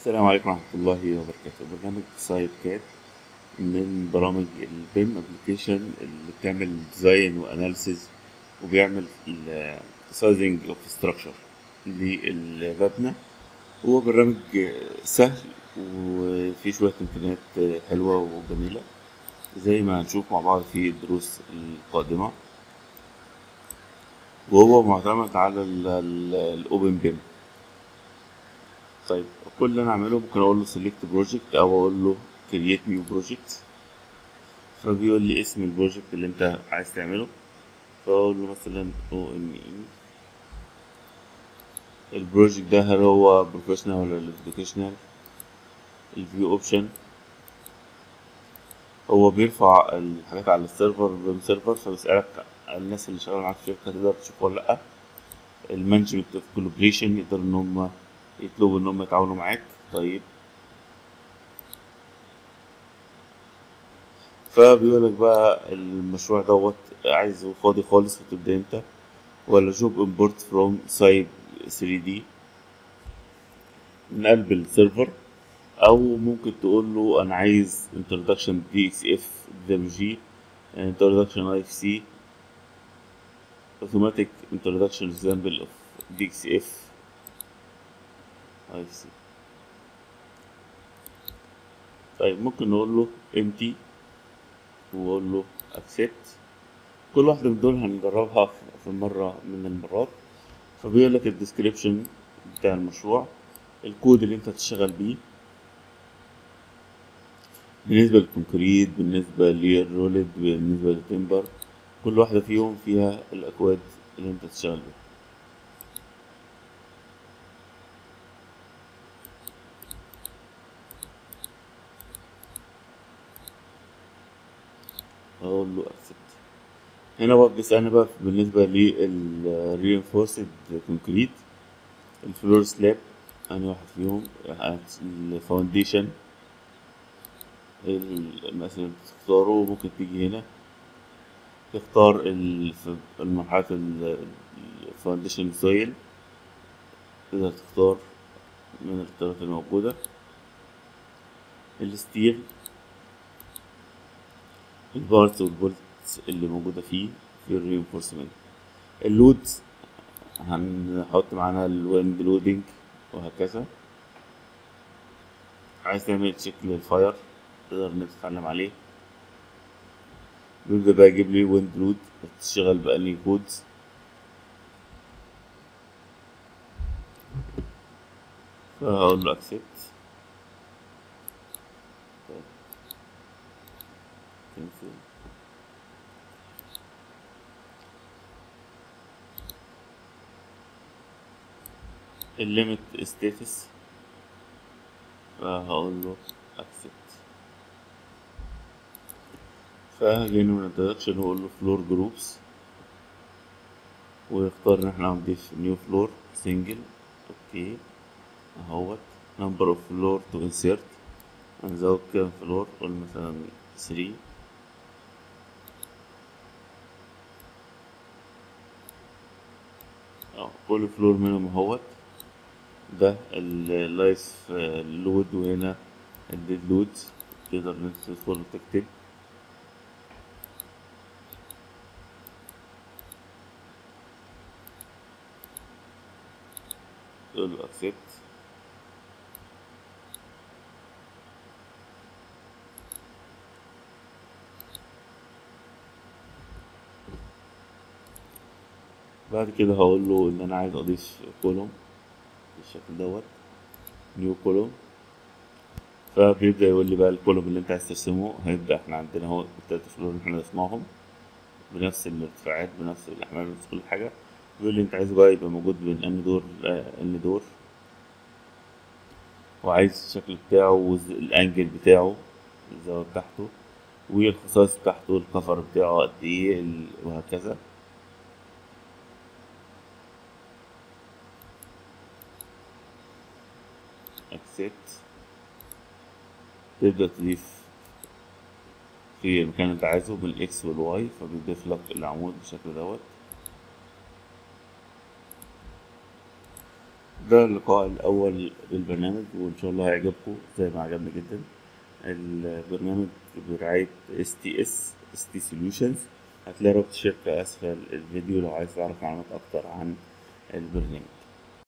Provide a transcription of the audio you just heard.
السلام عليكم ورحمة الله وبركاته برنامج سايد كات من برامج البيم ابلكيشن اللي بتعمل ديزاين واناليسيز وبيعمل سايزنج اوف ستراكشر للمبنى هو برنامج سهل وفيه شوية امكانيات حلوة وجميلة زي ما هنشوف مع بعض في الدروس القادمة وهو معتمد على الاوبن بيم طيب كل اللي انا اعمله ممكن اقول له سيلكت بروجكت او اقول له كرييت نيو بروجكت فبيقول لي اسم البروجكت اللي انت عايز تعمله فاقول له مثلا او ام اي البروجكت ده هل هو بروفيشنال ولا educational الفيو اوبشن هو بيرفع الحاجات على السيرفر بيم سيرفر فبيسألك الناس اللي شغالة معاك في الشركة تقدر تشوفه ولا لأ المانجمنت اوف كولابريشن يقدروا ان هم يطلبوا ان هم يتعاونوا معاك طيب فبيقول لك بقى المشروع دوت عايزه فاضي خالص وتبدا انت ولا جوب امبورت فروم سايب 3 دي من قلب السيرفر او ممكن تقول له انا عايز introduction دي اكس اف دبليو جي introduction اي اف سي automatic introduction example of DXF اي اف سي طيب ممكن نقول له empty واقول له accept كل واحدة من دول هنجربها في مرة من المرات فبيقول لك الديسكريبشن بتاع المشروع الكود اللي انت هتشتغل بيه بالنسبة للكونكريت بالنسبة للرولد بالنسبة للتمبر كل واحدة فيهم فيها الأكواد اللي انت تشتغل بيها اقول له accept هنا بقى بيسألني بقى بالنسبة للرينفورسد كونكريت الفلور سلاب أنا واحد فيهم الفاونديشن مثلا تختاره ممكن تيجي هنا تختار المرحلة الفاونديشن سويل تقدر تختار من الاختيارات الموجودة الستيل البارت والبولت اللي موجودة فيه في الرينفورسمنت اللود هنحط معانا الويند لودنج وهكذا عايز تعمل تشيك للفاير تقدر انك تتعلم عليه بيبدأ بقى يجيب لي ويند لود تشتغل بأني كودز فهقول له accept cancel الليمت ستاتس فهقول له accept فهجي من introduction واقول له فلور جروبس ويختار ان احنا هنضيف نيو فلور سنجل اوكي اهوت نمبر اوف فلور تو انسيرت هنزود كام فلور قول مثلا 3 اه كل فلور منهم اهوت ده اللايف لود وهنا الديد لود تقدر ان انت تدخل وتكتب تقول له accept بعد كده هقول له ان انا عايز اضيف كولوم بالشكل دوت نيو كولوم فبيبدأ يقول لي بقى الكولوم اللي انت عايز ترسمه هيبدأ احنا عندنا اهو التلات فلور اللي احنا رسمناهم بنفس الارتفاعات بنفس الاحمال بنفس كل حاجة بيقول لي انت عايزه بقى يبقى موجود بين ان دور ان دور وعايز الشكل بتاعه والانجل بتاعه الزاوية بتاعته والخصائص بتاعته الكفر بتاعه قد ايه وهكذا accept تبدأ تضيف في المكان اللي انت عايزه بالاكس والواي فبيضيف لك العمود بالشكل دوت ده اللقاء الأول بالبرنامج وإن شاء الله هيعجبكم زي ما عجبني جدا البرنامج برعاية STS ST Solutions هتلاقي رابط الشركة أسفل الفيديو لو عايز تعرف معلومات أكتر عن البرنامج